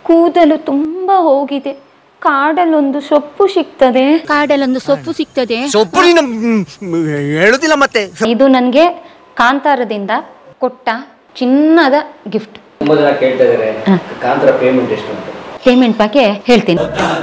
ಕೂದಲು ತುಂಬ ಹೋಗಿದೆ ಕಾಡಲ್ಲೊಂದು ಸೊಪ್ಪು ಸಿಗ್ತದೆ ಕಾಡಲ್ಲೊಂದು ಸೊಪ್ಪು ಸಿಗ್ತದೆ ಸೊಪ್ಪು ನೀನು ಮ್, ಮ್, ಹೇಳುದಿಲ್ಲ ಮತ್ತೆ ಇದು ನನಗೆ ಕಾಂತಾರದಿಂದ ಕೊಟ್ಟ ಚಿನ್ನದ ಗಿಫ್ಟ್ ತುಂಬ ಜನ ಕೇಳ್ತಾ ಇದ್ದಾರೆ ಕಾಂತರ ಪೇಮೆಂಟ್ ಎಷ್ಟು ಅಂತ ಪೇಮೆಂಟ್ ಬಗ್ಗೆ ಹೇಳ್ತೀನಿ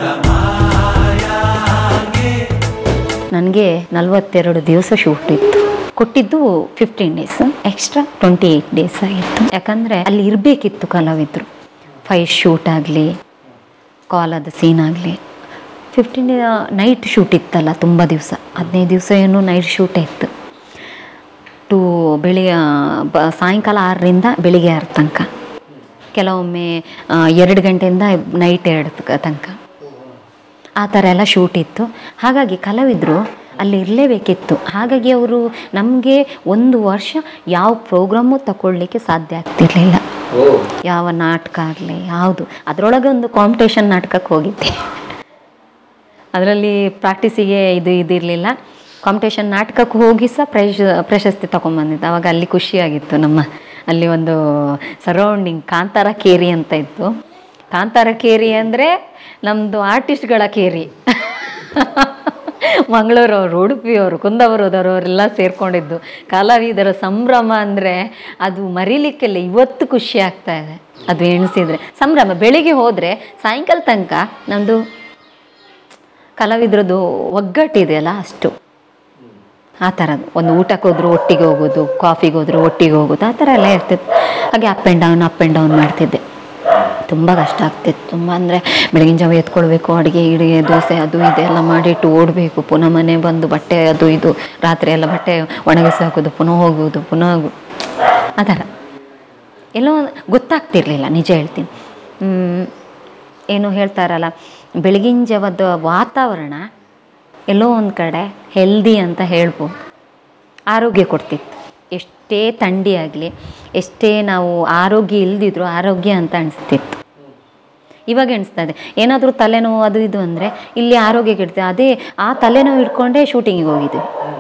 ನನಗೆ ನಲವತ್ತೆರಡು ದಿವಸ ಶೂಟ್ ಇತ್ತು ಕೊಟ್ಟಿದ್ದು fifteen days extra twenty eight days ಆಗಿತ್ತು ಯಾಕಂದರೆ ಅಲ್ಲಿ ಇರಬೇಕಿತ್ತು ಕಲಾವಿದರು ಫೈಟ್ ಶೂಟ್ ಆಗಲಿ ಕಾಲದ ಸೀನ್ ಆಗಲಿ ಫಿಫ್ಟೀನ್ ನೈಟ್ ಶೂಟ್ ಇತ್ತಲ್ಲ ತುಂಬ ದಿವಸ ಹದಿನೈದು ದಿವಸ ಏನು ನೈಟ್ ಶೂಟೇ ಇತ್ತು ಟು ಬೆಳಿಗ್ಗೆ ಬ ಸಾಯಂಕಾಲ ಆರರಿಂದ ಬೆಳಿಗ್ಗೆ ಆರು ತನಕ ಕೆಲವೊಮ್ಮೆ ಆ, ಎರಡು ಗಂಟೆಯಿಂದ ನೈಟ್ ಎರಡು ತ- ತನಕ ಆ ಥರ ಎಲ್ಲ ಶೂಟ್ ಇತ್ತು ಹಾಗಾಗಿ ಕಲಾವಿದರು ಅಲ್ಲಿ ಇರಲೇಬೇಕಿತ್ತು ಹಾಗಾಗಿ ಅವರು ನಮಗೆ ಒಂದು ವರ್ಷ ಯಾವ ಪ್ರೋಗ್ರಾಮು ತಗೊಳ್ಳಿಕ್ಕೆ ಸಾಧ್ಯ ಆಗ್ತಿರ್ಲಿಲ್ಲ ಓ ಯಾವ ನಾಟಕ ಆಗಲಿ ಯಾವುದು ಅದರೊಳಗೆ ಒಂದು ಕಾಂಪಿಟೇಷನ್ ನಾಟಕಕ್ಕೆ ಹೋಗಿದ್ದೆ ಅದರಲ್ಲಿ ಪ್ರಾಕ್ಟೀಸಿಗೆ ಇದು ಇದಿರಲಿಲ್ಲ ಕಾಂಪಿಟೇಷನ್ ನಾಟಕಕ್ಕೆ ಹೋಗಿ ಸಹ ಪ್ರಶ ಪ್ರಶಸ್ತಿ ತೊಗೊಂಬಂದಿದ್ದೆ ಅವಾಗ ಅಲ್ಲಿ ಖುಷಿಯಾಗಿತ್ತು ನಮ್ಮ ಅಲ್ಲಿ ಒಂದು ಸರೌಂಡಿಂಗ್ ಕಾಂತಾರ ಕೇರಿ ಅಂತ ಇತ್ತು ಕಾಂತಾರ ಕೇರಿ ಅಂದರೆ ನಮ್ಮದು ಆರ್ಟಿಸ್ಟ್ಗಳ ಕೇರಿ ಮಂಗಳೂರವರು ಉಡುಪಿಯವರು ಕುಂದಾಪುರದವರು ಅವರೆಲ್ಲ ಸೇರ್ಕೊಂಡಿದ್ದು ಕಲಾವಿದರ ಸಂಭ್ರಮ ಅಂದರೆ ಅದು ಮರೀಲಿಕ್ಕಿಲ್ಲ ಇವತ್ತು ಖುಷಿ ಆಗ್ತಾ ಇದೆ ಅದು ಎಣಿಸಿದರೆ ಸಂಭ್ರಮ ಬೆಳಿಗ್ಗೆ ಹೋದರೆ ಸಾಯಂಕಾಲ ತನಕ ನಮ್ಮದು ಕಲಾವಿದ್ರದ್ದು ಒಗ್ಗಟ್ಟಿದೆಯಲ್ಲ ಅಷ್ಟು ಆ ಥರದ್ದು ಒಂದು ಊಟಕ್ಕೆ ಹೋದ್ರು ಒಟ್ಟಿಗೆ ಹೋಗೋದು ಕಾಫಿಗೆ ಹೋದ್ರು ಒಟ್ಟಿಗೆ ಹೋಗೋದು ಆ ಥರ ಎಲ್ಲ ಇರ್ತಿತ್ತು ಹಾಗೆ up and down up and down ಮಾಡ್ತಿದ್ದೆ ತುಂಬ ಕಷ್ಟ ಆಗ್ತಿತ್ತು ತುಂಬ ಅಂದರೆ ಬೆಳಗಿನ ಜಾವ ಎತ್ಕೊಳ್ಬೇಕು ಅಡುಗೆ ಇಡಿಗೆ ದೋಸೆ ಅದು ಇದೆಲ್ಲ ಮಾಡಿಟ್ಟು ಓಡಬೇಕು ಪುನಃ ಮನೆ ಬಂದು ಬಟ್ಟೆ ಅದು ಇದು ರಾತ್ರಿ ಎಲ್ಲ ಬಟ್ಟೆ ಒಣಗಿಸಿ ಹಾಕೋದು ಪುನಃ ಹೋಗೋದು ಪುನಃ ಹೋಗು- ಆ ಥರ ಎಲ್ಲೋ ಒಂದು ಗೊತ್ತಾಗ್ತಿರ್ಲಿಲ್ಲ ನಿಜ ಹೇಳ್ತೀನಿ ಹ್ಮ್, ಏನು ಹೇಳ್ತಾರಲ್ಲ ಬೆಳಗಿನ ಜಾವದ ವಾತಾವರಣ ಎಲ್ಲೋ ಒಂದು ಕಡೆ ಹೆಲ್ದಿ ಅಂತ ಹೇಳ್ಬೋದು ಆರೋಗ್ಯ ಕೊಡ್ತಿತ್ತು ಎಷ್ಟೇ ಥಂಡಿ ಆಗಲಿ ಎಷ್ಟೇ ನಾವು ಆರೋಗ್ಯ ಇಲ್ದಿದ್ರು ಆರೋಗ್ಯ ಅಂತ ಅನಿಸ್ತಿತ್ತು ಇವಾಗ ಎಣಿಸ್ತದೆ ಏನಾದರೂ ತಲೆನೋವು ಅದು ಇದು ಅಂದರೆ ಇಲ್ಲಿ ಆರೋಗ್ಯ ಕೆಡ್ತದೆ ಅದೇ ಆ ತಲೆನೋವು ಇಟ್ಕೊಂಡೇ ಶೂಟಿಂಗಿಗೆ ಹೋಗಿದ್ವಿ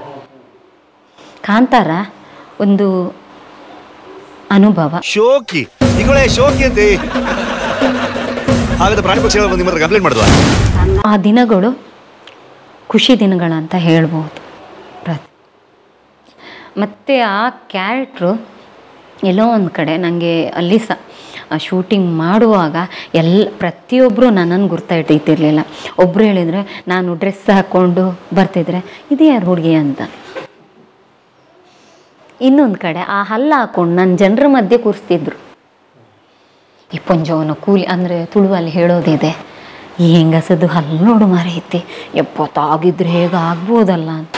ಕಾಂತಾರ ಒಂದು ಅನುಭವ ಶೋಕಿ ಈಗಳೇ ಶೋಕಿ ಅಂತೆ ಹಾಗಾದ್ರೆ ಪ್ರಾಣಿ ಪಕ್ಷಿಗಳು ಬಂದು ನಿಮ್ಮ ಹತ್ರ ಕಂಪ್ಲೇಂಟ್ ಮಾಡಿದ್ವಾ ಆ ದಿನಗಳು ಖುಷಿ ದಿನಗಳಂತ ಹೇಳ್ಬೋದು ಪ್ರ- ಮತ್ತು ಆ ಕ್ಯಾರೆಕ್ಟ್ರು ಎಲ್ಲೋ ಒಂದು ಕಡೆ ನನಗೆ ಅಲ್ಲಿ ಸಹ ಶೂಟಿಂಗ್ ಮಾಡುವಾಗ ಎಲ್ಲ ಪ್ರತಿಯೊಬ್ಬರು ನನ್ನನ್ನು ಗುರ್ತಾ ಹಿಡಿತಿರ್ಲಿಲ್ಲ ಒಬ್ಬರು ಹೇಳಿದರೆ ನಾನು ಡ್ರೆಸ್ ಹಾಕ್ಕೊಂಡು ಬರ್ತಿದ್ರೆ ಇದು ಯಾರು ಹುಡುಗಿ ಅಂತ ಇನ್ನೊಂದು ಕಡೆ ಆ ಹಲ್ಲ ಹಾಕ್ಕೊಂಡು ನನ್ನ ಜನರ ಮಧ್ಯೆ ಕೂರಿಸ್ತಿದ್ರು ಈ ಪುಂಜವನ ಕೂಲಿ ಅಂದರೆ ತುಳುವಲ್ಲಿ ಹೇಳೋದಿದೆ ಈ ಹೆಂಗಸದು ಹಲ್ಲು ನೋಡು ಮಾರೈತಿ ಎಪ್ಪತ್ತಾಗಿದ್ರೆ ಹೇಗೆ ಆಗ್ಬೋದಲ್ಲ ಅಂತ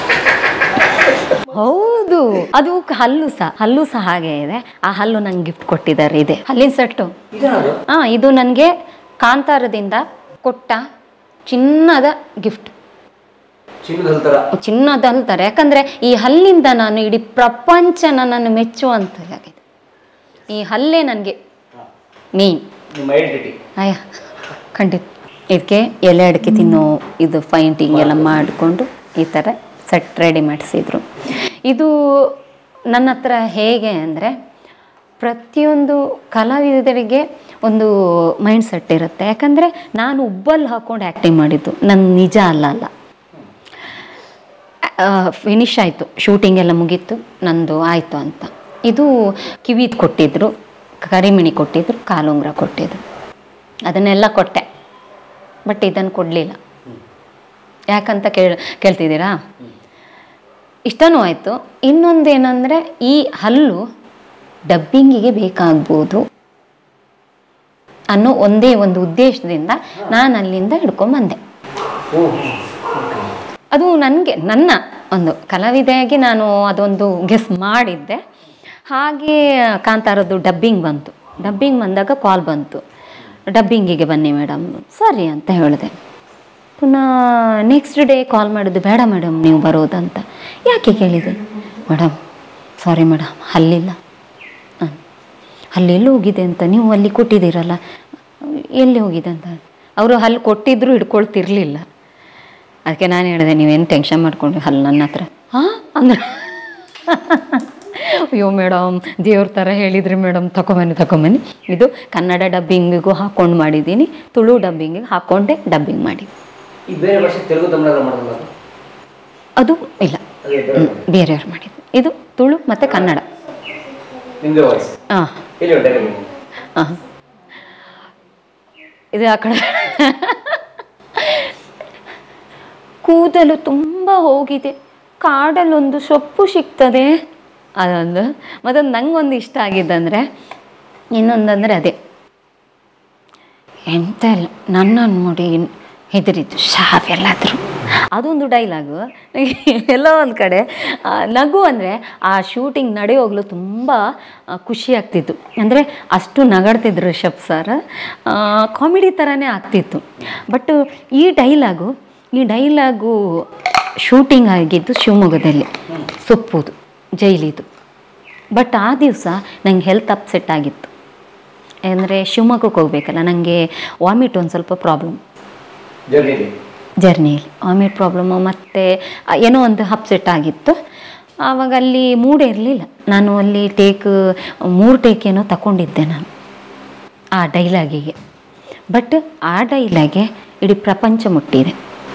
ಹೌದು ಅದು ಹಲ್ಲು ಸಹ ಹಲ್ಲು ಸಹ ಹಾಗೆ ಇದೆ ಆ ಹಲ್ಲು ನಂಗೆ ಗಿಫ್ಟ್ ಕೊಟ್ಟಿದ್ದಾರೆ ಇದೆ ಹಲ್ಲಿನ ಸೆಟ್ಟು ಹಾ ಇದು ನನಗೆ ಕಾಂತಾರದಿಂದ ಕೊಟ್ಟ ಚಿನ್ನದ ಗಿಫ್ಟ್ ಚಿನ್ನದ ಥರ ಚಿನ್ನದ ಅಂತಾರೆ ಯಾಕಂದ್ರೆ ಈ ಹಲ್ಲಿಂದ ನಾನು ಇಡೀ ಪ್ರಪಂಚ ನನ್ನನ್ನು ಮೆಚ್ಚುವಂತಾಗಿದೆ ಈ ಹಲ್ಲೇ ನನಗೆ ಮೇನ್ ನಿಮ್ಮ ಐಡೆಂಟಿಟಿ ಅಯ್ಯ ಖಂಡಿತ ಇದಕ್ಕೆ ಎಲೆ ಅಡಿಕೆ ತಿನ್ನೋ ಇದು ಫೈಂಟಿಂಗ್ ಎಲ್ಲ ಮಾಡಿಕೊಂಡು ಈ ಥರ ಸೆಟ್ ರೆಡಿ ಮಾಡಿಸಿದ್ರು ಇದು ನನ್ನ ಹತ್ರ ಹೇಗೆ ಅಂದರೆ ಪ್ರತಿಯೊಂದು ಕಲಾವಿದರಿಗೆ ಒಂದು ಮೈಂಡ್ ಸೆಟ್ ಇರುತ್ತೆ ಯಾಕಂದರೆ ನಾನು ಉಬ್ಬಲ್ಲಿ ಹಾಕ್ಕೊಂಡು ಆ್ಯಕ್ಟಿಂಗ್ ಮಾಡಿದ್ದು ನನ್ನ ನಿಜ ಅಲ್ಲ ಅಲ್ಲ ಫಿನಿಶ್ ಆಯಿತು ಶೂಟಿಂಗ್ ಎಲ್ಲ ಮುಗೀತು ನಂದು ಆಯಿತು ಅಂತ ಇದು ಕಿವಿದು ಕೊಟ್ಟಿದ್ರು ಕರಿಮಿಣಿ ಕೊಟ್ಟಿದ್ರು ಕಾಲುಂಗ್ರ ಕೊಟ್ಟಿದ್ರು ಅದನ್ನೆಲ್ಲ ಕೊಟ್ಟೆ ಬಟ್ ಇದನ್ನು ಕೊಡಲಿಲ್ಲ ಯಾಕಂತ ಕೇಳ್ ಕೇಳ್ತಿದ್ದೀರಾ ಇಷ್ಟನೂ ಆಯಿತು ಇನ್ನೊಂದೇನೆಂದರೆ ಈ ಹಲ್ಲು ಡಬ್ಬಿಂಗಿಗೆ ಬೇಕಾಗ್ಬೋದು ಅನ್ನೋ ಒಂದೇ ಒಂದು ಉದ್ದೇಶದಿಂದ ನಾನು ಅಲ್ಲಿಂದ ಹಿಡ್ಕೊಂಬಂದೆ ಅದು ನನಗೆ ನನ್ನ ಒಂದು ಕಲಾವಿದೆಯಾಗಿ ನಾನು ಅದೊಂದು ಗೆಸ್ ಮಾಡಿದ್ದೆ ಹಾಗೆ ಕಾಂತಾರದ್ದು ಡಬ್ಬಿಂಗ್ ಬಂತು ಡಬ್ಬಿಂಗ್ ಬಂದಾಗ ಕಾಲ್ ಬಂತು ಡಬ್ಬಿಂಗಿಗೆ ಬನ್ನಿ ಮೇಡಮ್ ಸರಿ ಅಂತ ಹೇಳಿದೆ ಪುನಃ ನೆಕ್ಸ್ಟ್ ಡೇ ಕಾಲ್ ಮಾಡಿದ್ದು ಬೇಡ ಮೇಡಮ್ ನೀವು ಬರೋದಂತ ಯಾಕೆ ಕೇಳಿದೆ ಮೇಡಮ್ ಸಾರಿ ಮೇಡಮ್ ಅಲ್ಲಿಲ್ಲ ಹಾಂ ಅಲ್ಲಿ ಎಲ್ಲಿ ಹೋಗಿದೆ ಅಂತ ನೀವು ಅಲ್ಲಿ ಕೊಟ್ಟಿದ್ದೀರಲ್ಲ ಎಲ್ಲಿ ಹೋಗಿದೆ ಅಂತ ಅವರು ಅಲ್ಲಿ ಕೊಟ್ಟಿದ್ರು ಹಿಡ್ಕೊಳ್ತಿರ್ಲಿಲ್ಲ ಅದಕ್ಕೆ ನಾನು ಹೇಳಿದೆ ನೀವೇನು ಟೆನ್ಷನ್ ಮಾಡ್ಕೊಂಡು ಅಲ್ಲಿ ನನ್ನ ಹತ್ರ ಹಾಂ ಅಂದ್ರೆ ಅಯ್ಯೋ ಮೇಡಮ್ ದೇವ್ರ ಥರ ಹೇಳಿದ್ರಿ ಮೇಡಮ್ ತಗೊಂಬನ್ನಿ ತಗೊಂಬನ್ನಿ ಇದು ಕನ್ನಡ ಡಬ್ಬಿಂಗಿಗೂ ಹಾಕ್ಕೊಂಡು ಮಾಡಿದ್ದೀನಿ ತುಳು ಡಬ್ಬಿಂಗಿಗೆ ಹಾಕ್ಕೊಂಡೆ ಡಬ್ಬಿಂಗ್ ಮಾಡಿದ್ದೀನಿ ಈ ಬೇರೆ ಭಾಷೆ ತೆಲುಗು ತಮಿಳು ಮಾಡೋದು ಅದು ಇಲ್ಲ ಅದೇ ಬೇರೆ ಹ್ಮ್, ಬೇರೆಯವ್ರು ಮಾಡಿದ್ದು ಇದು ತುಳು ಮತ್ತು ಕನ್ನಡ ನಿಮ್ದೇ ವಾಯ್ಸ್ ಹಾಂ ಎಲ್ಲಿ ಉಂಟು ಡೈರೆಕ್ಟ್ ಹಾಂ ಇದು ಆ ಕಡೆ ಕೂದಲು ತುಂಬ ಹೋಗಿದೆ ಕಾಡಲ್ಲೊಂದು ಸೊಪ್ಪು ಸಿಗ್ತದೆ ಅದೊಂದು ಮತ್ತೊಂದು ನಂಗೊಂದು ಇಷ್ಟ ಆಗಿದ್ದಂದರೆ ಇನ್ನೊಂದಂದರೆ ಅದೇ ಎಂತ ಇಲ್ಲ ನನ್ನನ್ನು ನೋಡಿ ಹೆದರಿದ್ದು ಶಾವೆಲ್ಲಾದರೂ ಅದೊಂದು ಡೈಲಾಗು ಎಲ್ಲೋ ಒಂದು ಕಡೆ ಆ, ನಗು ಅಂದರೆ ಆ ಶೂಟಿಂಗ್ ನಡೆಯೋಗ್ಲು ತುಂಬ ಆ, ಖುಷಿ ಆಗ್ತಿತ್ತು ಅಂದರೆ ಅಷ್ಟು ನಗಾಡ್ತಿದ್ರು ರಿಷಬ್ ಸರ್ ಕಾಮಿಡಿ ಥರನೇ ಆಗ್ತಿತ್ತು ಬಟ್ ಈ ಡೈಲಾಗು ಈ ಡೈಲಾಗು ಶೂಟಿಂಗ್ ಆಗಿದ್ದು ಶಿವಮೊಗ್ಗದಲ್ಲಿ ಸೊಪ್ಪುದು ಜೈಲಿದು ಬಟ್ ಆ ದಿವಸ ನಂಗೆ ಹೆಲ್ತ್ ಅಪ್ಸೆಟ್ ಆಗಿತ್ತು ಅಂದರೆ ಶಿವಮೊಗ್ಗಕ್ಕೆ ಹೋಗ್ಬೇಕಲ್ಲ ನನಗೆ ವಾಮಿಟ್ ಒಂದು ಸ್ವಲ್ಪ ಪ್ರಾಬ್ಲಮ್ ಜರ್ನಿಲಿ ಜರ್ನಿಯಲ್ಲಿ ವಾಮಿಟ್ ಪ್ರಾಬ್ಲಮ್ಮು ಮತ್ತು ಏನೋ ಒಂದು ಅಪ್ಸೆಟ್ ಆಗಿತ್ತು ಆವಾಗ ಅಲ್ಲಿ ಮೂಡ್ ಇರಲಿಲ್ಲ ನಾನು ಅಲ್ಲಿ ಟೇಕ್ ಮೂರು ಟೇಕ್ ಏನೋ ತಗೊಂಡಿದ್ದೆ ನಾನು ಆ ಡೈಲಾಗಿಗೆ ಬಟ್ ಆ ಡೈಲಾಗೆ ಇಡೀ ಪ್ರಪಂಚ ಮುಟ್ಟಿದೆ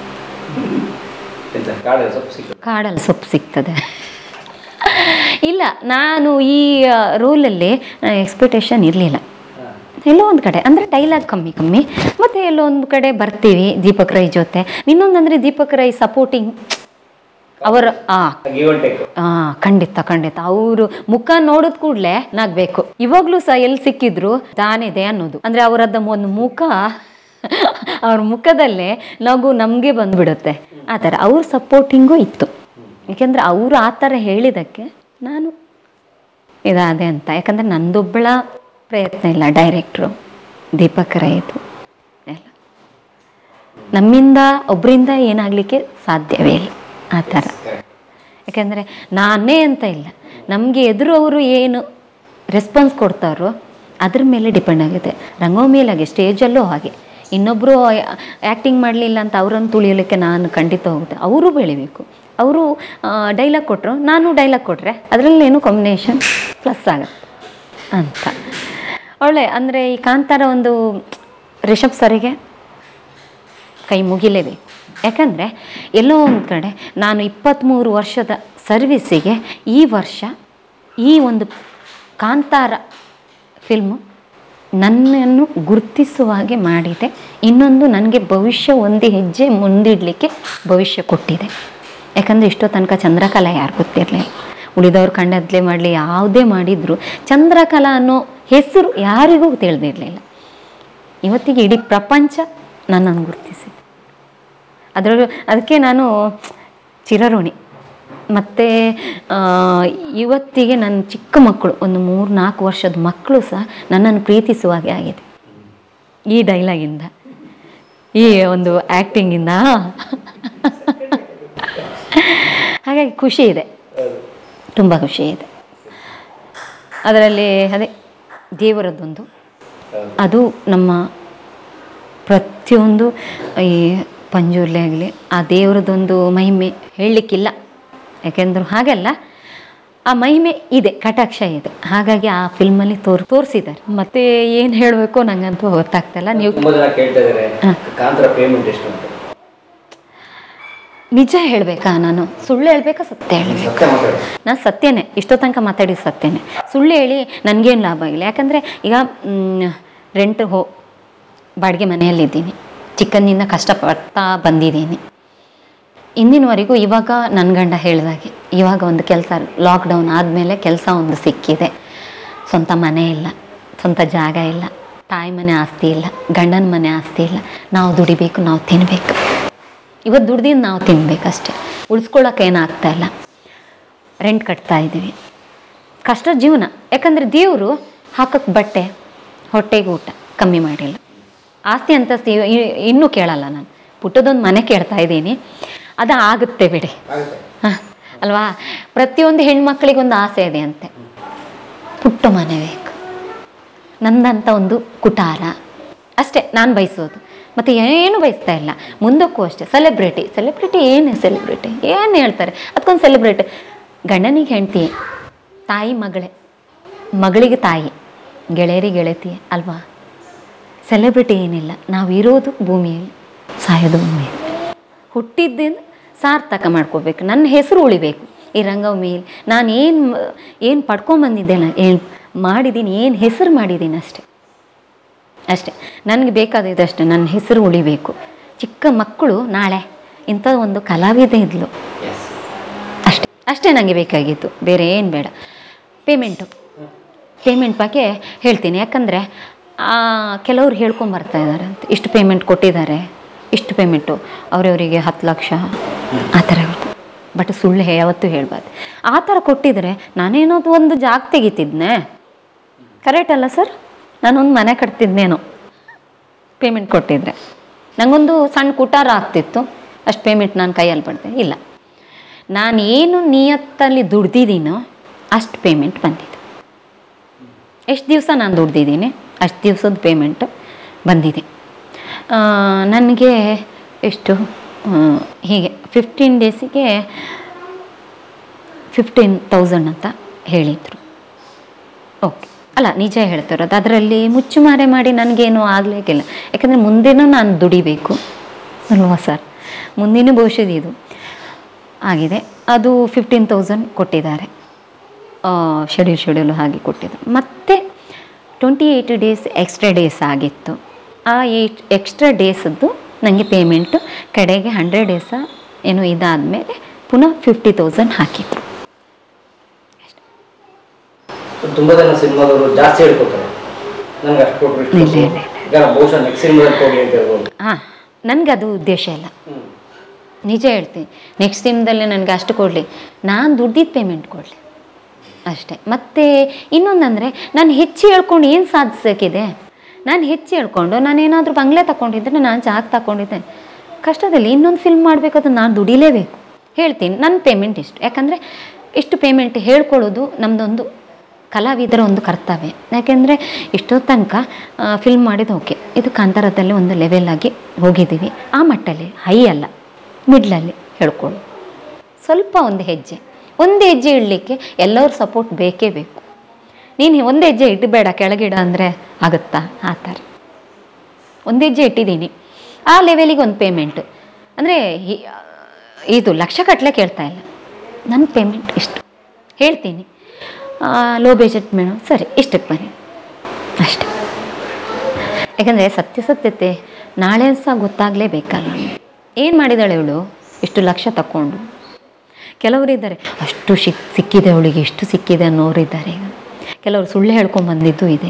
ಎಂತ ಕಾಡಲ್ಲಿ ಸ್ವಲ್ಪ ಸಿಕ್ತು ಕಾಡಲ್ಲಿ ಸೊಪ್ಪು ಸಿಗ್ತದೆ ಇಲ್ಲ ನಾನು ಈ ರೋಲಲ್ಲಿ ಎಕ್ಸ್ಪೆಕ್ಟೇಷನ್ ಇರಲಿಲ್ಲ ಎಲ್ಲೋ ಒಂದು ಕಡೆ ಅಂದರೆ ಡೈಲಾಗ್ ಕಮ್ಮಿ ಕಮ್ಮಿ ಮತ್ತು ಎಲ್ಲೋ ಒಂದು ಕಡೆ ಬರ್ತೀವಿ ದೀಪಕ್ ರೈ ಜೊತೆ ಇನ್ನೊಂದಂದರೆ ದೀಪಕ್ ರೈ ಸಪೋರ್ಟಿಂಗ್ ಅವರ ಆ ಗಿವ್ ಅಂಡ್ ಟೇಕ್ ಆ ಖಂಡಿತ ಖಂಡಿತ ಅವರು ಮುಖ ನೋಡಿದ ಕೂಡಲೇ ನಾಗಬೇಕು ಇವಾಗಲೂ ಸಹ ಎಲ್ಲಿ ಸಿಕ್ಕಿದ್ರು ತಾನಿದೆ ಅನ್ನೋದು ಅಂದರೆ ಅವರದ್ದು ಒಂದು ಮುಖ ಅವ್ರ ಮುಖದಲ್ಲೇ ನಗು ನಮಗೆ ಬಂದ್ಬಿಡುತ್ತೆ ಆ ಥರ ಅವ್ರ ಸಪೋರ್ಟಿಂಗೂ ಇತ್ತು ಯಾಕೆಂದರೆ ಅವರು ಆ ಥರ ಹೇಳಿದ್ದಕ್ಕೆ ನಾನು ಇದಾದೆ ಅಂತ ಯಾಕಂದರೆ ನಂದೊಬ್ಬಳ ಪ್ರಯತ್ನ ಇಲ್ಲ ಡೈರೆಕ್ಟ್ರು ದೀಪಕ್ ರೈದು ಎಲ್ಲ ನಮ್ಮಿಂದ ಒಬ್ಬರಿಂದ ಏನಾಗಲಿಕ್ಕೆ ಸಾಧ್ಯವೇ ಇಲ್ಲ ಆ ಥರ ಯಾಕೆಂದರೆ ನಾನೇ ಅಂತ ಇಲ್ಲ ನಮಗೆ ಎದುರು ಅವರು ಏನು ರೆಸ್ಪಾನ್ಸ್ ಕೊಡ್ತಾರೋ ಅದ್ರ ಮೇಲೆ ಡಿಪೆಂಡ್ ಆಗುತ್ತೆ ರಂಗೋಮಿಯಲ್ಲಿ ಹಾಗೆ ಸ್ಟೇಜಲ್ಲೂ ಹಾಗೆ ಇನ್ನೊಬ್ಬರು ಆ್ಯಕ್ಟಿಂಗ್ ಮಾಡಲಿಲ್ಲ ಅಂತ ಅವರನ್ನು ತುಳಿಯಲಿಕ್ಕೆ ನಾನು ಖಂಡಿತ ಹೋಗುತ್ತೆ ಅವರು ಬೆಳಿಬೇಕು ಅವರು ಡೈಲಾಗ್ ಕೊಟ್ಟರು ನಾನು ಡೈಲಾಗ್ ಕೊಟ್ಟರೆ ಅದರಲ್ಲೇನು ಕಾಂಬಿನೇಷನ್ ಪ್ಲಸ್ ಆಗುತ್ತೆ ಅಂತ ಒಳ್ಳೆ ಅಂದರೆ ಈ ಕಾಂತಾರ ಒಂದು ರಿಷಬ್ ಸರಿಗೆ ಕೈ ಮುಗಿಲೇಬೇಕು ಯಾಕಂದರೆ ಎಲ್ಲೋ ಒಂದು ಕಡೆ ನಾನು ಇಪ್ಪತ್ತ್ಮೂರು ವರ್ಷದ ಸರ್ವಿಸಿಗೆ ಈ ವರ್ಷ ಈ ಒಂದು ಕಾಂತಾರ ಫಿಲ್ಮು ನನ್ನನ್ನು ಗುರುತಿಸುವ ಹಾಗೆ ಮಾಡಿದೆ ಇನ್ನೊಂದು ನನಗೆ ಭವಿಷ್ಯ ಒಂದು ಹೆಜ್ಜೆ ಮುಂದಿಡಲಿಕ್ಕೆ ಭವಿಷ್ಯ ಕೊಟ್ಟಿದೆ ಯಾಕಂದರೆ ಇಷ್ಟೋ ತನಕ ಚಂದ್ರಕಲಾ ಯಾರು ಗೊತ್ತಿರಲಿಲ್ಲ ಉಳಿದವ್ರು ಕಂಡದ್ಲೇ ಮಾಡಲಿ ಯಾವುದೇ ಮಾಡಿದರೂ ಚಂದ್ರಕಲಾ ಅನ್ನೋ ಹೆಸರು ಯಾರಿಗೂ ತಿಳಿದಿರಲಿಲ್ಲ ಇವತ್ತಿಗೆ ಇಡೀ ಪ್ರಪಂಚ ನನ್ನನ್ನು ಗುರುತಿಸಿದೆ ಅದರಲ್ಲೂ ಅದಕ್ಕೆ ನಾನು ಚಿರಋಣಿ ಮತ್ತು ಇವತ್ತಿಗೆ ನನ್ನ ಚಿಕ್ಕ ಮಕ್ಕಳು ಒಂದು ಮೂರು ನಾಲ್ಕು ವರ್ಷದ ಮಕ್ಕಳು ಸಹ ನನ್ನನ್ನು ಪ್ರೀತಿಸುವ ಹಾಗೆ ಆಗಿದೆ ಈ ಡೈಲಾಗಿಂದ ಈ ಒಂದು ಆ್ಯಕ್ಟಿಂಗಿಂದ ಹಾಗಾಗಿ ಖುಷಿ ಇದೆ ತುಂಬ ಖುಷಿ ಇದೆ ಅದರಲ್ಲಿ ಅದೇ ದೇವರದ್ದೊಂದು ಅದು ನಮ್ಮ ಪ್ರತಿಯೊಂದು ಈ ಪಂಜುರ್ಲೆ ಆಗಲಿ ಆ ದೇವರದೊಂದು ಮಹಿಮೆ ಹೇಳಲಿಕ್ಕಿಲ್ಲ ಯಾಕೆಂದ್ರೆ ಹಾಗಲ್ಲ ಆ ಮಹಿಮೆ ಇದೆ ಕಟಾಕ್ಷ ಇದೆ ಹಾಗಾಗಿ ಆ ಫಿಲ್ಮಲ್ಲಿ ತೋರ್ ತೋರಿಸಿದ್ದಾರೆ ಮತ್ತೆ ಏನು ಹೇಳಬೇಕು ನಂಗಂತೂ ಗೊತ್ತಾಗ್ತಿಲ್ಲ ನೀವು ತುಂಬಾ ಜನ ಕೇಳ್ತಾ ಇದಾರೆ ಕಾಂತರ ಪೇಮೆಂಟ್ ಎಷ್ಟು ಅಂತ ನಿಜ ಹೇಳಬೇಕಾ ನಾನು ಸುಳ್ಳು ಹೇಳ್ಬೇಕಾ ಸತ್ಯ ಹೇಳಬೇಕು ಸತ್ಯ ಮಾತಾಡಿ ನಾನು ಸತ್ಯನೇ ಇಷ್ಟೋ ತನಕ ಮಾತಾಡಿ ಸತ್ಯನೇ ಸುಳ್ಳು ಹೇಳಿ ನನಗೇನು ಲಾಭ ಆಗಿಲ್ಲ ಯಾಕಂದರೆ ಈಗ ರೆಂಟ್ ಹೋ ಬಾಡಿಗೆ ಮನೆಯಲ್ಲಿದ್ದೀನಿ ಚಿಕ್ಕಂದಿನ ಕಷ್ಟಪಡ್ತಾ ಬಂದಿದ್ದೀನಿ ಇಂದಿನವರೆಗೂ ಇವಾಗ ನನ್ನ ಗಂಡ ಹೇಳಿದಾಗೆ ಇವಾಗ ಒಂದು ಕೆಲಸ ಲಾಕ್ಡೌನ್ ಆದಮೇಲೆ ಕೆಲಸ ಒಂದು ಸಿಕ್ಕಿದೆ ಸ್ವಂತ ಮನೆ ಇಲ್ಲ ಸ್ವಂತ ಜಾಗ ಇಲ್ಲ ತಾಯಿ ಮನೆ ಆಸ್ತಿ ಇಲ್ಲ ಗಂಡನ ಮನೆ ಆಸ್ತಿ ಇಲ್ಲ ನಾವು ದುಡಿಬೇಕು ನಾವು ತಿನ್ನಬೇಕು ಇವತ್ತು ದುಡ್ದಿದ್ದು ನಾವು ತಿನ್ಬೇಕಷ್ಟೆ ಉಳಿಸ್ಕೊಳ್ಳೋಕೆ ಏನಾಗ್ತಾ ಇಲ್ಲ ರೆಂಟ್ ಕಟ್ತಾ ಇದ್ದೀವಿ ಕಷ್ಟ ಜೀವನ ಯಾಕಂದರೆ ದೇವರು ಹಾಕಕ್ಕೆ ಬಟ್ಟೆ ಹೊಟ್ಟೆಗೆ ಊಟ ಕಮ್ಮಿ ಮಾಡಿಲ್ಲ ಆಸ್ತಿ ಅಂತಸ್ತಿ ಇ- ಇನ್ನೂ ಕೇಳಲ್ಲ ನಾನು ಪುಟ್ಟದೊಂದು ಮನೆ ಕೇಳ್ತಾ ಇದ್ದೀನಿ ಅದು ಆಗುತ್ತೆ ಬಿಡಿ ಆಗುತ್ತೆ ಹಾಂ ಅಲ್ವಾ ಪ್ರತಿಯೊಂದು ಹೆಣ್ಮಕ್ಳಿಗೊಂದು ಆಸೆ ಇದೆ ಅಂತೆ ಪುಟ್ಟ ಮನೆ ಬೇಕು ನಂದಂತ ಒಂದು ಕುಟಾರ ಅಷ್ಟೇ ನಾನು ಬಯಸೋದು ಮತ್ತು ಏನು ಬಯಸ್ತಾ ಇಲ್ಲ ಮುಂದಕ್ಕೂ ಅಷ್ಟೇ ಸೆಲೆಬ್ರಿಟಿ ಸೆಲೆಬ್ರಿಟಿ ಏನು ಸೆಲೆಬ್ರಿಟಿ ಏನು ಹೇಳ್ತಾರೆ ಅದಕ್ಕೊಂದು ಸೆಲೆಬ್ರಿಟಿ ಗಂಡನಿಗೆ ಹೆಂಡ್ತಿ ತಾಯಿ ಮಗಳೇ ಮಗಳಿಗೆ ತಾಯಿ ಗೆಳೆಯರಿ ಗೆಳತಿ ಅಲ್ವಾ ಸೆಲೆಬ್ರಿಟಿ ಏನಿಲ್ಲ ನಾವು ಇರೋದು ಭೂಮಿಯಲ್ಲಿ ಸಾಯೋದು ಭೂಮಿಯಲ್ಲಿ ಹುಟ್ಟಿದ್ದೇನು ಸಾರ್ಥಕ ಮಾಡ್ಕೋಬೇಕು ನನ್ನ ಹೆಸರು ಉಳಿಬೇಕು ಈ ರಂಗಭೂಮಿಯಲ್ಲಿ ನಾನು ಏನು ಏನು ಪಡ್ಕೊಂಬಂದಿದ್ದೇನೆ ಏನು ಮಾಡಿದ್ದೀನಿ ಏನು ಹೆಸರು ಮಾಡಿದ್ದೀನಿ ಅಷ್ಟೆ ಅಷ್ಟೆ ನನಗೆ ಬೇಕಾದಿದ್ದು ಅಷ್ಟೆ ನನ್ನ ಹೆಸರು ಉಳಿಬೇಕು ಚಿಕ್ಕ ಮಕ್ಕಳು ನಾಳೆ ಇಂಥ ಒಂದು ಕಲಾವಿದೆ ಇದ್ಲು ಎಸ್ ಅಷ್ಟೇ ಅಷ್ಟೇ ನನಗೆ ಬೇಕಾಗಿತ್ತು ಬೇರೆ ಏನು ಬೇಡ ಪೇಮೆಂಟು ಪೇಮೆಂಟ್ ಬಗ್ಗೆ ಹೇಳ್ತೀನಿ ಯಾಕಂದರೆ ಕೆಲವ್ರು ಹೇಳ್ಕೊಂಬರ್ತಾ ಇದ್ದಾರೆ ಅಂತ ಇಷ್ಟು ಪೇಮೆಂಟ್ ಕೊಟ್ಟಿದ್ದಾರೆ ಇಷ್ಟು ಪೇಮೆಂಟು ಅವರವರಿಗೆ ಹತ್ತು ಲಕ್ಷ ಆ ಥರ ಇರುತ್ತೆ ಬಟ್ ಸುಳ್ಳು ಹೇ- ಯಾವತ್ತೂ ಹೇಳ್ಬಾರ್ದು ಆ ಥರ ಕೊಟ್ಟಿದ್ರೆ ನಾನೇನೋದು ಒಂದು ಜಾಗ ತೆಗಿತಿದ್ನೆ ಕರೆಕ್ಟ್ ಅಲ್ಲ ಸರ್ ನಾನೊಂದು ಮನೆ ಕಟ್ತಿದ್ನೇನೋ ಪೇಮೆಂಟ್ ಕೊಟ್ಟಿದ್ರೆ ನನಗೊಂದು ಸಣ್ಣ ಕುಟಾರ ಆಗ್ತಿತ್ತು ಅಷ್ಟು ಪೇಮೆಂಟ್ ನಾನು ಕೈಯಲ್ಲಿ ಪಡ್ದೆ ಇಲ್ಲ ನಾನು ಏನು ನಿಯತ್ತಲ್ಲಿ ದುಡ್ದಿದ್ದೀನೋ ಅಷ್ಟು ಪೇಮೆಂಟ್ ಬಂದಿದೆ ಎಷ್ಟು ದಿವಸ ನಾನು ದುಡ್ದಿದ್ದೀನಿ ಅಷ್ಟು ದಿವಸದ ಪೇಮೆಂಟ್ ಬಂದಿದೆ ಆ, ನನಗೆ ಎಷ್ಟು ಆ, ಹೀಗೆ ಫಿಫ್ಟೀನ್ ಡೇಸಿಗೆ ಫಿಫ್ಟೀನ್ ತೌಸಂಡ್ ಅಂತ ಹೇಳಿದರು ಓಕೆ ಅಲ್ಲ ನಿಜ ಹೇಳ್ತಿರೋದು ಅದರಲ್ಲಿ ಮುಚ್ಚುಮಾರೆ ಮಾಡಿ ನನಗೇನು ಆಗಲೇಕಿಲ್ಲ ಯಾಕಂದರೆ ಮುಂದೆನೂ ನಾನು ದುಡಿಬೇಕು ಅಲ್ವಾ ಸರ್ ಮುಂದಿನ ಭವಿಷ್ಯದ ಇದು ಆಗಿದೆ ಅದು ಫಿಫ್ಟೀನ್ ತೌಸಂಡ್ ಕೊಟ್ಟಿದ್ದಾರೆ ಶೆಡ್ಯೂಲ್ ಶೆಡ್ಯೂಲ್ ಹಾಗೆ ಕೊಟ್ಟಿದ್ರು ಮತ್ತು twenty eight days extra days ಆಗಿತ್ತು ಆ ಏಯ್ಟ್ ಎಕ್ಸ್ಟ್ರಾ ಡೇಸದ್ದು ನನಗೆ ಪೇಮೆಂಟು ಕಡೆಗೆ ಹಂಡ್ರೆಡ್ ಡೇಸ ಏನು ಇದಾದಮೇಲೆ ಪುನಃ ಫಿಫ್ಟಿ ತೌಸಂಡ್ ಹಾಕಿದ್ರು ತುಂಬ ಜನ ಸಿನಿಮಾದವರು ಜಾಸ್ತಿ ಹೇಳ್ಕೊತಾರೆ ನಂಗೆ ಅಷ್ಟು ಕೊಟ್ಟರು ಇಷ್ಟು ಇಲ್ಲ, ಇಲ್ಲ, ಕೊಟ್ರು. ಈಗ ನಾವು ಬಹುಶಃ ನೆಕ್ಸ್ಟ್ ಸಿನಿಮಾದಲ್ಲಿ ಕೊಡಿ ಅಂತ ಹೇಳ್ಬೋದು ಹಾಂ ನನಗೆ ಅದು ಉದ್ದೇಶ ಇಲ್ಲ ಹ್ಞೂ ನಿಜ ಹೇಳ್ತೀನಿ ನೆಕ್ಸ್ಟ್ ಟೈಮ್ದಲ್ಲಿ ನನಗೆ ಅಷ್ಟು ಕೊಡಲಿ ನಾನು ದುಡ್ದಿದ್ದು ಪೇಮೆಂಟ್ ಕೊಡಲಿ ಅಷ್ಟೇ ಮತ್ತು ಇನ್ನೊಂದಂದರೆ ನಾನು ಹೆಚ್ಚು ಹೇಳ್ಕೊಂಡು ಏನು ಸಾಧಿಸೋಕ್ಕಿದೆ ನಾನು ಹೆಚ್ಚು ಹೇಳ್ಕೊಂಡು ನಾನೇನಾದರೂ ಬಂಗ್ಲೆ ತಗೊಂಡಿದ್ರೆ ನಾನು ಜಾಗ ತಗೊಂಡಿದ್ದೆ ಕಷ್ಟದಲ್ಲಿ ಇನ್ನೊಂದು ಫಿಲ್ಮ್ ಮಾಡಬೇಕಾದ್ರೆ ನಾನು ದುಡಿಲೇಬೇಕು ಹೇಳ್ತೀನಿ ನನ್ನ ಪೇಮೆಂಟ್ ಇಷ್ಟು ಯಾಕಂದರೆ ಇಷ್ಟು ಪೇಮೆಂಟ್ ಹೇಳ್ಕೊಳ್ಳೋದು ನಮ್ಮದೊಂದು ಕಲಾವಿದರ ಒಂದು ಕರ್ತವ್ಯ ಯಾಕೆಂದರೆ ಇಷ್ಟೋ ತನಕ ಫಿಲ್ಮ್ ಮಾಡಿದ್ದು ಓಕೆ ಇದು ಕಾಂತಾರದಲ್ಲಿ ಒಂದು ಲೆವೆಲ್ ಆಗಿ ಹೋಗಿದ್ದೀವಿ ಆ ಮಟ್ಟಲ್ಲಿ ಹೈ ಅಲ್ಲ ಮಿಡ್ಲಲ್ಲಿ ಹೇಳ್ಕೊಳ್ಳು ಸ್ವಲ್ಪ ಒಂದು ಹೆಜ್ಜೆ ಒಂದು ಹೆಜ್ಜೆ ಇಡಲಿಕ್ಕೆ ಎಲ್ಲರ ಸಪೋರ್ಟ್ ಬೇಕೇ ಬೇಕು ನೀನು ಒಂದು ಹೆಜ್ಜೆ ಇಡಬೇಡ ಕೆಳಗಿಡ ಅಂದರೆ ಆಗುತ್ತಾ ಆ ಥರ ಒಂದು ಹೆಜ್ಜೆ ಇಟ್ಟಿದ್ದೀನಿ ಆ ಲೆವೆಲಿಗೆ ಒಂದು ಪೇಮೆಂಟು ಅಂದರೆ ಇದು ಲಕ್ಷ ಕಟ್ಟಲೆ ಕೇಳ್ತಾ ಇಲ್ಲ ನನ್ನ ಪೇಮೆಂಟ್ ಇಷ್ಟು ಹೇಳ್ತೀನಿ ಲೋ ಬಜೆಟ್ ಮೇಡಮ್ ಸರಿ ಇಷ್ಟಕ್ಕೆ ಬನ್ನಿ ಅಷ್ಟೇ ಯಾಕಂದರೆ ಸತ್ಯಸತ್ಯತೆ ನಾಳೆ ಸಹ ಗೊತ್ತಾಗಲೇಬೇಕಲ್ಲ ಏನು ಮಾಡಿದಾಳೆ ಇವಳು ಇಷ್ಟು ಲಕ್ಷ ತಕ್ಕೊಂಡು ಕೆಲವರಿದ್ದಾರೆ ಅಷ್ಟು ಸಿಕ್ ಸಿಕ್ಕಿದೆ ಅವಳಿಗೆ ಇಷ್ಟು ಸಿಕ್ಕಿದೆ ಅನ್ನೋರಿದ್ದಾರೆ ಈಗ ಕೆಲವರು ಸುಳ್ಳು ಹೇಳ್ಕೊಂಡು ಬಂದಿದ್ದು ಇದೆ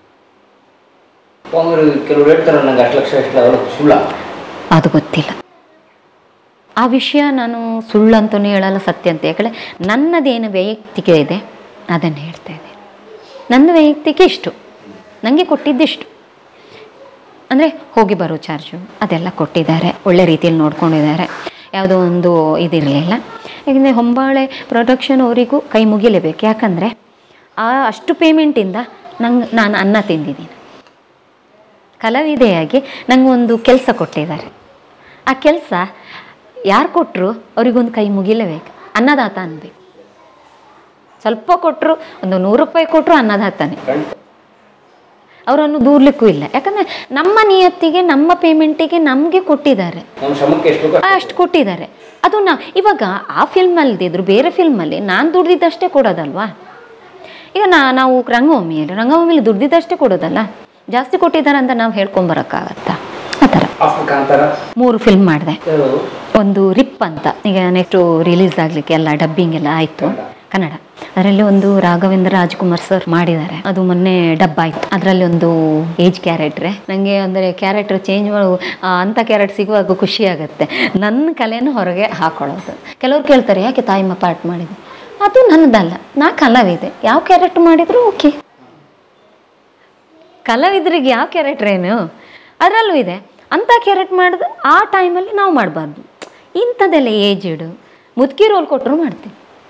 ಅವರು ಕೆಲವ್ರು ಹೇಳ್ತಾರೆ ನಂಗೆ ಅಷ್ಟು ಲಕ್ಷ ಎಷ್ಟು ಅವರು ಸುಳ್ಳ ಅದು ಗೊತ್ತಿಲ್ಲ ಆ ವಿಷಯ ನಾನು ಸುಳ್ಳು ಅಂತಲೂ ಹೇಳಲ್ಲ ಸತ್ಯ ಅಂತ ಯಾಕಂದರೆ ನನ್ನದೇನು ವೈಯಕ್ತಿಕ ಇದೆ ಅದನ್ನು ಹೇಳ್ತಾ ಇದ್ದೇನೆ ನನ್ನ ವೈಯಕ್ತಿಕ ಇಷ್ಟು ನನಗೆ ಕೊಟ್ಟಿದ್ದಿಷ್ಟು ಅಂದರೆ ಹೋಗಿ ಬರೋ ಚಾರ್ಜು ಅದೆಲ್ಲ ಕೊಟ್ಟಿದ್ದಾರೆ ಒಳ್ಳೆ ರೀತಿಯಲ್ಲಿ ನೋಡ್ಕೊಂಡಿದ್ದಾರೆ ಯಾವುದೋ ಒಂದು ಇದಿರಲಿಲ್ಲ ಯಾಕಂದರೆ ಹೊಂಬಾಳೆ ಪ್ರೊಡಕ್ಷನ್ ಅವರಿಗೂ ಕೈ ಮುಗಿಲೇಬೇಕು ಯಾಕಂದರೆ ಆ ಅಷ್ಟು ಪೇಮೆಂಟಿಂದ ನಂಗೆ ನಾನು ಅನ್ನ ತಿಂದಿದ್ದೀನಿ ಕಲಾವಿದೆಯಾಗಿ ನಂಗೆ ಒಂದು ಕೆಲಸ ಕೊಟ್ಟಿದ್ದಾರೆ ಆ ಕೆಲಸ ಯಾರು ಕೊಟ್ಟರು ಅವ್ರಿಗೊಂದು ಕೈ ಮುಗಿಲೇಬೇಕು ಅನ್ನದಾತ ಅನ್ಬೇಕು ಸ್ವಲ್ಪ ಕೊಟ್ಟರು ಒಂದು ನೂರು ರೂಪಾಯಿ ಕೊಟ್ಟರು ಅನ್ನದಾತನೇ ಖಂಡಿತ ಅವರನ್ನು ದೂರ್ಲಿಕ್ಕೂ ಇಲ್ಲ ಯಾಕಂದರೆ ನಮ್ಮ ನಿಯತ್ತಿಗೆ ನಮ್ಮ ಪೇಮೆಂಟಿಗೆ ನಮಗೆ ಕೊಟ್ಟಿದ್ದಾರೆ ನಮ್ಮ ಶ್ರಮಕ್ಕೆ ಎಷ್ಟು ಬೇಕೋ ಅಷ್ಟು ಕೊಟ್ಟಿದ್ದಾರೆ ಅದು ನಾ ಇವಾಗ ಆ ಫಿಲ್ಮ್ ಅಲ್ದಿದ್ರು ಬೇರೆ ಫಿಲ್ಮಲ್ಲಿ ನಾನು ದುಡ್ದಿದ್ದಷ್ಟೇ ಕೊಡೋದಲ್ವಾ ಈಗ ನಾ ನಾವು ರಂಗಭೂಮಿಯಲ್ಲಿ ರಂಗಭೂಮಿಯಲ್ಲಿ ದುಡ್ದಿದ್ದಷ್ಟೇ ಕೊಡೋದಲ್ಲ ಜಾಸ್ತಿ ಕೊಟ್ಟಿದ್ದಾರೆ ಅಂತ ನಾವು ಹೇಳ್ಕೊಂಬರೋಕ್ಕಾಗತ್ತಾ ಆ ಥರ ಆಫ್ಟರ್ ಕಾಂತಾರ ಮೂರು ಫಿಲ್ಮ್ ಮಾಡಿದೆ ಯಾವ್ದು? ಒಂದು ರಿಪ್ ಅಂತ ಈಗ ನೆಕ್ಸ್ಟು ರಿಲೀಸ್ ಆಗಲಿಕ್ಕೆ ಎಲ್ಲ ಡಬ್ಬಿಂಗ್ ಎಲ್ಲ ಆಯಿತು ಕನ್ನಡ ಅದರಲ್ಲಿ ಒಂದು ರಾಘವೇಂದ್ರ ರಾಜ್ಕುಮಾರ್ ಸರ್ ಮಾಡಿದ್ದಾರೆ ಅದು ಮೊನ್ನೆ ಡಬ್ ಆಯಿತು ಅದರಲ್ಲಿ ಒಂದು ಏಜ್ ಕ್ಯಾರೆಕ್ಟ್ರೆ ನನಗೆ ಅಂದರೆ ಕ್ಯಾರೆಕ್ಟರ್ ಚೇಂಜ್ ಮಾಡೋ ಆ, ಅಂಥ ಕ್ಯಾರೆಕ್ಟ್ ಸಿಗುವಾಗ ಖುಷಿ ಆಗುತ್ತೆ ನನ್ನ ಕಲೆಯನ್ನು ಹೊರಗೆ ಹಾಕೊಳ್ಳೋದು ಕೆಲವ್ರು ಕೇಳ್ತಾರೆ ಯಾಕೆ ತಾಯಿಮ್ಮ ಪಾರ್ಟ್ ಮಾಡಿದೆ ಅದು ನನ್ನದಲ್ಲ ನಾ ಕಲಾವಿದೆ ಯಾವ ಕ್ಯಾರೆಕ್ಟರ್ ಮಾಡಿದ್ರು ಓಕೆ ಕಲಾವಿದರಿಗೆ ಯಾವ ಕ್ಯಾರೆಕ್ಟರ್ ಏನು ಅದರಲ್ಲೂ ಇದೆ ಅಂಥ ಕ್ಯಾರೆಕ್ಟ್ ಮಾಡಿದ್ರೆ ಆ ಟೈಮಲ್ಲಿ ನಾವು ಮಾಡಬಾರ್ದು ಇಂಥದ್ದೆಲ್ಲ ಏಜ್ಡು ಮುದುಕಿ ರೋಲ್ ಕೊಟ್ಟರು ಮಾಡ್ತೀವಿ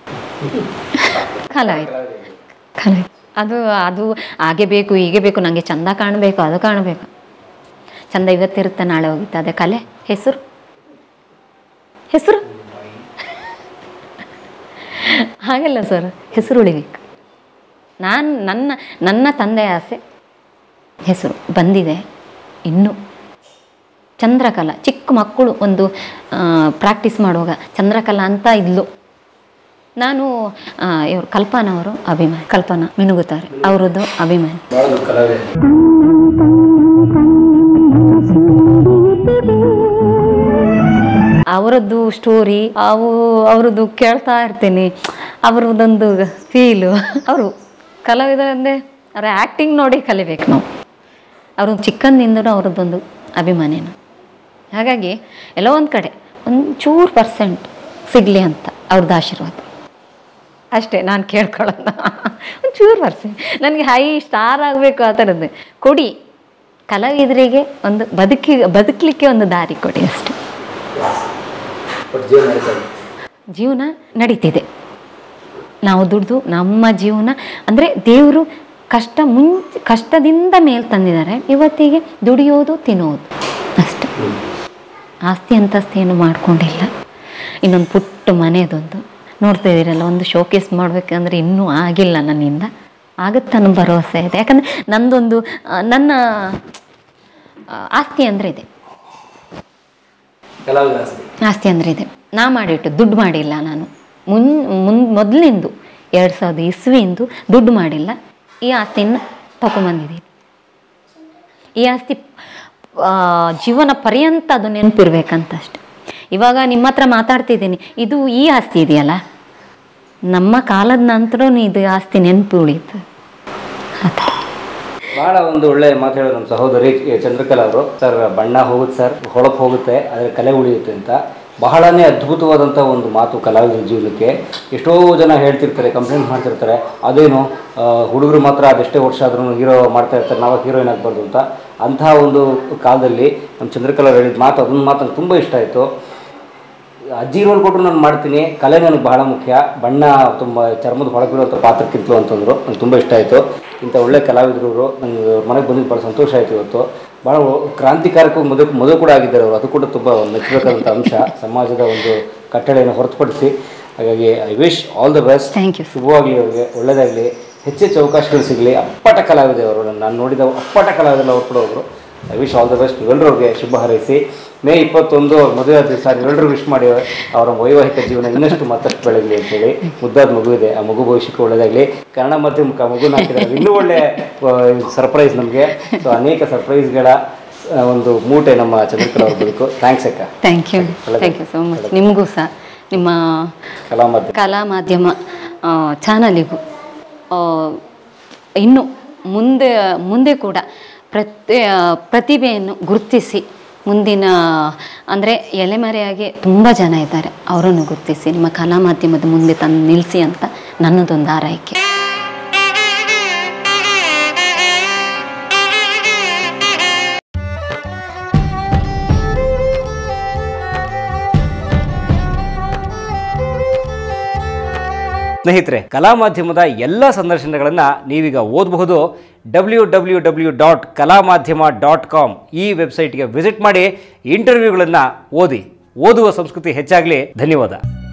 ಕಲಾವಿದ ಕಲಾವಿದ ಅದು ಅದು ಹಾಗೆ ಬೇಕು ಹೀಗೆ ಬೇಕು ನನಗೆ ಚಂದ ಕಾಣಬೇಕು ಅದು ಕಾಣಬೇಕು ಚಂದ ಇವತ್ತಿರುತ್ತೆ ನಾಳೆ ಹೋಗುತ್ತೆ ಅದೇ ಕಲೆ ಹೆಸರು ಹೆಸರು ಹಾಗಲ್ಲ ಸರ್ ಹೆಸರು ಉಳಿಬೇಕು ನಾನು ನನ್ನ ನನ್ನ ತಂದೆಯ ಆಸೆ ಹೆಸರು ಬಂದಿದೆ ಇನ್ನೂ ಚಂದ್ರಕಲಾ ಚಿಕ್ಕ ಮಕ್ಕಳು ಒಂದು ಪ್ರಾಕ್ಟೀಸ್ ಮಾಡುವಾಗ ಚಂದ್ರಕಲಾ ಅಂತ ಇದ್ಲು ನಾನು ಇವರು ಕಲ್ಪನಾ ಅವರು ಅಭಿಮಾನಿ ಕಲ್ಪನಾ ಮಿನುಗುತ್ತಾರೆ ಅವರದ್ದು ಅಭಿಮಾನಿ ಭಾಳ ದೊಡ್ಡ ಕಲಾವಿದೆ ಅವರದ್ದು ಸ್ಟೋರಿ ಅವು ಅವರದ್ದು ಕೇಳ್ತಾ ಇರ್ತೀನಿ ಅವ್ರದ್ದೊಂದು ಫೀಲು ಅವರು ಕಲಾವಿದರಂದರೆ ಅವರ ಆ್ಯಕ್ಟಿಂಗ್ ನೋಡಿ ಕಲಿಬೇಕು ನಾವು ಅವರು ಚಿಕ್ಕಂದಿಂದಲೂ ಅವರದ್ದೊಂದು ಅಭಿಮಾನಿನ ಹಾಗಾಗಿ ಎಲ್ಲೋ ಒಂದು ಕಡೆ ಒಂದು ಚೂರು ಪರ್ಸೆಂಟ್ ಸಿಗಲಿ ಅಂತ ಅವ್ರದ್ದು ಆಶೀರ್ವಾದ ಅಷ್ಟೇ ನಾನು ಕೇಳ್ಕೊಳ್ಳೋಣ ಒಂದು ಚೂರು ಪರ್ಸೆಂಟ್ ನನಗೆ ಹೈ ಸ್ಟಾರ್ ಆಗಬೇಕು ಆ ಥರದ್ದು ಕೊಡಿ ಕಲಾವಿದರಿಗೆ ಒಂದು ಬದುಕಿ ಬದುಕಲಿಕ್ಕೆ ಒಂದು ದಾರಿ ಕೊಡಿ ಅಷ್ಟೇ ಬಟ್ ಜೀವನ ನಡೀತಾ ಇದೆ ಜೀವನ ನಡೀತಿದೆ ನಾವು ದುಡ್ದು ನಮ್ಮ ಜೀವನ ಅಂದರೆ ದೇವರು ಕಷ್ಟ ಮುಂಚೆ ಕಷ್ಟದಿಂದ ಮೇಲೆ ತಂದಿದ್ದಾರೆ ಇವತ್ತಿಗೆ ದುಡಿಯೋದು ತಿನ್ನೋದು ಅಷ್ಟೆ ಆಸ್ತಿ ಅಂತಸ್ತಿ ಏನು ಮಾಡ್ಕೊಂಡಿಲ್ಲ ಇನ್ನೊಂದು ಪುಟ್ಟ ಮನೆದೊಂದು ನೋಡ್ತಾ ಇದ್ದೀರಲ್ಲ ಒಂದು ಶೋಕೇಸ್ ಮಾಡಬೇಕಂದ್ರೆ ಇನ್ನೂ ಆಗಿಲ್ಲ ನನ್ನಿಂದ ಆಗುತ್ತೆ ಅನ್ನೋ ಭರವಸೆ ಇದೆ ಯಾಕಂದರೆ ನಂದೊಂದು ಆ, ನನ್ನ ಆ, ಆಸ್ತಿ ಅಂದರೆ ಇದೆ ಕಲಾವಿದ ಆಸ್ತಿ ಆಸ್ತಿ ಅಂದರೆ ಇದೆ ನಾ ಮಾಡಿಟ್ಟು ದುಡ್ಡು ಮಾಡಿಲ್ಲ ನಾನು ಮುನ್ ಮುನ್ ಮೊದಲಿಂದು ಎರಡು ಸಾವಿರದ ಇಸ್ವಿಯಿಂದ ದುಡ್ಡು ಮಾಡಿಲ್ಲ ಈ ಆಸ್ತಿನ ತಗೊಂಬಂದಿದ್ದೀನಿ ಈ ಆಸ್ತಿ ಆ, ಜೀವನ ಪರ್ಯಂತ ಅದು ನೆನಪಿರ್ಬೇಕಂತ ಅಷ್ಟೆ ಇವಾಗ ನಿಮ್ಮ ಹತ್ರ ಮಾತಾಡ್ತಿದ್ದೀನಿ ಇದು ಈ ಆಸ್ತಿ ಇದೆಯಲ್ಲ ನಮ್ಮ ಕಾಲದ ನಂತರ ಇದು ಆಸ್ತಿ ನೆನಪು ಉಳಿಯುತ್ತೆ ಆ ಥರ ಬಹಳ ಒಂದು ಒಳ್ಳೆ ಮಾತು ಹೇಳಿದ್ರು ನಮ್ಮ ಸಹೋದರಿ ಚಂದ್ರಕಲಾ ಅವರು ಸರ್ ಬಣ್ಣ ಹೋಗುತ್ತೆ ಸರ್ ಹೊಳಪು ಹೋಗುತ್ತೆ ಆದರೆ ಕಲೆ ಉಳಿಯುತ್ತೆ ಅಂತ ಬಹಳನೇ ಅದ್ಭುತವಾದಂಥ ಒಂದು ಮಾತು ಕಲಾವಿದರ ಜೀವನಕ್ಕೆ ಎಷ್ಟೋ ಜನ ಹೇಳ್ತಿರ್ತಾರೆ ಕಂಪ್ಲೇಂಟ್ ಮಾಡ್ತಿರ್ತಾರೆ ಅದೇನು ಹುಡುಗರು ಮಾತ್ರ ಅದೆಷ್ಟೇ ವರ್ಷ ಆದ್ರೂ ಹೀರೋ ಮಾಡ್ತಾ ಇರ್ತಾರೆ ನಾವು ಹೀರೋಯಿನ್ ಆಗಬಾರ್ದು ಅಂತ ಅಂತಹ ಒಂದು ಕಾಲದಲ್ಲಿ ನಮ್ಮ ಚಂದ್ರಕಲಾ ಅವ್ರು ಹೇಳಿದ ಮಾತು ಅದೊಂದು ಮಾತು ನಂಗೆ ತುಂಬ ಇಷ್ಟ ಆಯಿತು ಅಜ್ಜಿ ರೋಲ್ ಕೊಟ್ಟರು ನಾನು ಮಾಡ್ತೀನಿ ಕಲೆ ನನಗೆ ಬಹಳ ಮುಖ್ಯ ಬಣ್ಣ ತುಂಬ ಚರ್ಮದ ಹೊಳಗಿರುವಂಥ ಪಾತ್ರಕ್ಕಿಂತಲೂ ಅಂತಂದರು ನಂಗೆ ತುಂಬ ಇಷ್ಟ ಆಯಿತು ಇಂಥ ಒಳ್ಳೆ ಕಲಾವಿದರು ಇವರು ನನಗೆ ಅವ್ರ ಮನೆಗೆ ಬಂದಿದ್ದು ಭಾಳ ಸಂತೋಷ ಆಯಿತು ಇವತ್ತು ಭಾಳ ಕ್ರಾಂತಿಕಾರಕ ಮದುವೆ ಮದುವೆ ಕೂಡ ಆಗಿದ್ದಾರೆ ಅವರು ಅದು ಕೂಡ ತುಂಬ ಮೆಚ್ಚಬೇಕಾದಂಥ ಅಂಶ ಸಮಾಜದ ಒಂದು ಕಟ್ಟಳೆಯನ್ನು ಹೊರತುಪಡಿಸಿ ಹಾಗಾಗಿ I wish all the best Thank you. ಶುಭವಾಗಲಿ ಅವ್ರಿಗೆ ಒಳ್ಳೆಯದಾಗಲಿ ಹೆಚ್ಚೆಚ್ಚು ಅವಕಾಶಗಳು ಸಿಗಲಿ ಅಪ್ಪಟ ಕಲಾವಿದೆ ಅವರು ನಾನು ನೋಡಿದ ಅಪ್ಪಟ ಕಲಾವಿದಲ್ಲ ಅವ್ರು ಕೂಡ ಒಬ್ಬರು I wish all the best ನೀವೆಲ್ಲರೂ ಅವ್ರಿಗೆ ಶುಭ ಹಾರೈಸಿ ಮೇ ಇಪ್ಪತ್ತೊಂದು ಅವ್ರ ಮದುವೆ ಆದ ದಿವಸ ನೀವೆಲ್ಲರೂ ವಿಶ್ ಮಾಡಿ ಅವರ ವೈವಾಹಿಕ ಜೀವನ ಇನ್ನಷ್ಟು ಮತ್ತಷ್ಟು ಬೆಳಗಲಿ ಅಂತೇಳಿ ಮುದ್ದಾದ ಮಗು ಇದೆ ಆ ಮಗು ಭವಿಷ್ಯಕ್ಕೆ ಒಳ್ಳೆಯದಾಗಲಿ ಕನ್ನಡ ಮಾಧ್ಯಮಕ್ಕೆ ಆ ಮಗುನ ಹಾಕಿದ್ದಾರೆ ಇನ್ನೂ ಒಳ್ಳೆ ಸರ್ಪ್ರೈಸ್ ನಮಗೆ ಸೊ ಅನೇಕ ಸರ್ಪ್ರೈಸ್ಗಳ ಆ, ಒಂದು ಮೂಟೆ ನಮ್ಮ ಚಂದ್ರಕಲಾ ಅವ್ರ ಬದುಕು ಥ್ಯಾಂಕ್ಸ್ ಅಕ್ಕ thank you thank you so much ನಿಮಗೂ ಸಹ ನಿಮ್ಮ ಕಲಾ ಮಾಧ್ಯಮ ಕಲಾ ಮಾಧ್ಯಮ ಚಾನಲಿಗೂ ಇನ್ನು ಮುಂದೆ ಮುಂದೆ ಕೂಡ ಪ್ರತಿ ಪ್ರತಿಭೆಯನ್ನು ಗುರುತಿಸಿ ಮುಂದಿನ ಅಂದರೆ ಎಲೆಮರೆಯಾಗಿ ತುಂಬ ಜನ ಇದ್ದಾರೆ ಅವರನ್ನು ಗುರುತಿಸಿ ನಿಮ್ಮ ಕಲಾ ಮಾಧ್ಯಮದ ಮುಂದೆ ತಂದು ನಿಲ್ಲಿಸಿ ಅಂತ ನನ್ನದೊಂದು ಆರೈಕೆ ಸ್ನೇಹಿತರೆ ಕಲಾ ಮಾಧ್ಯಮದ ಎಲ್ಲ ಸಂದರ್ಶನಗಳನ್ನು ನೀವೀಗ ಓದಬಹುದು ಡಬ್ಲ್ಯೂ ಡಬ್ಲ್ಯೂ ಡಬ್ಲ್ಯೂ ಡಾಟ್ ಕಲಾ ಮಾಧ್ಯಮ ಡಾಟ್ ಕಾಮ್ ಈ ವೆಬ್ಸೈಟ್ಗೆ ವಿಸಿಟ್ ಮಾಡಿ ಇಂಟರ್ವ್ಯೂಗಳನ್ನು ಓದಿ ಓದುವ ಸಂಸ್ಕೃತಿ ಹೆಚ್ಚಾಗಲಿ ಧನ್ಯವಾದ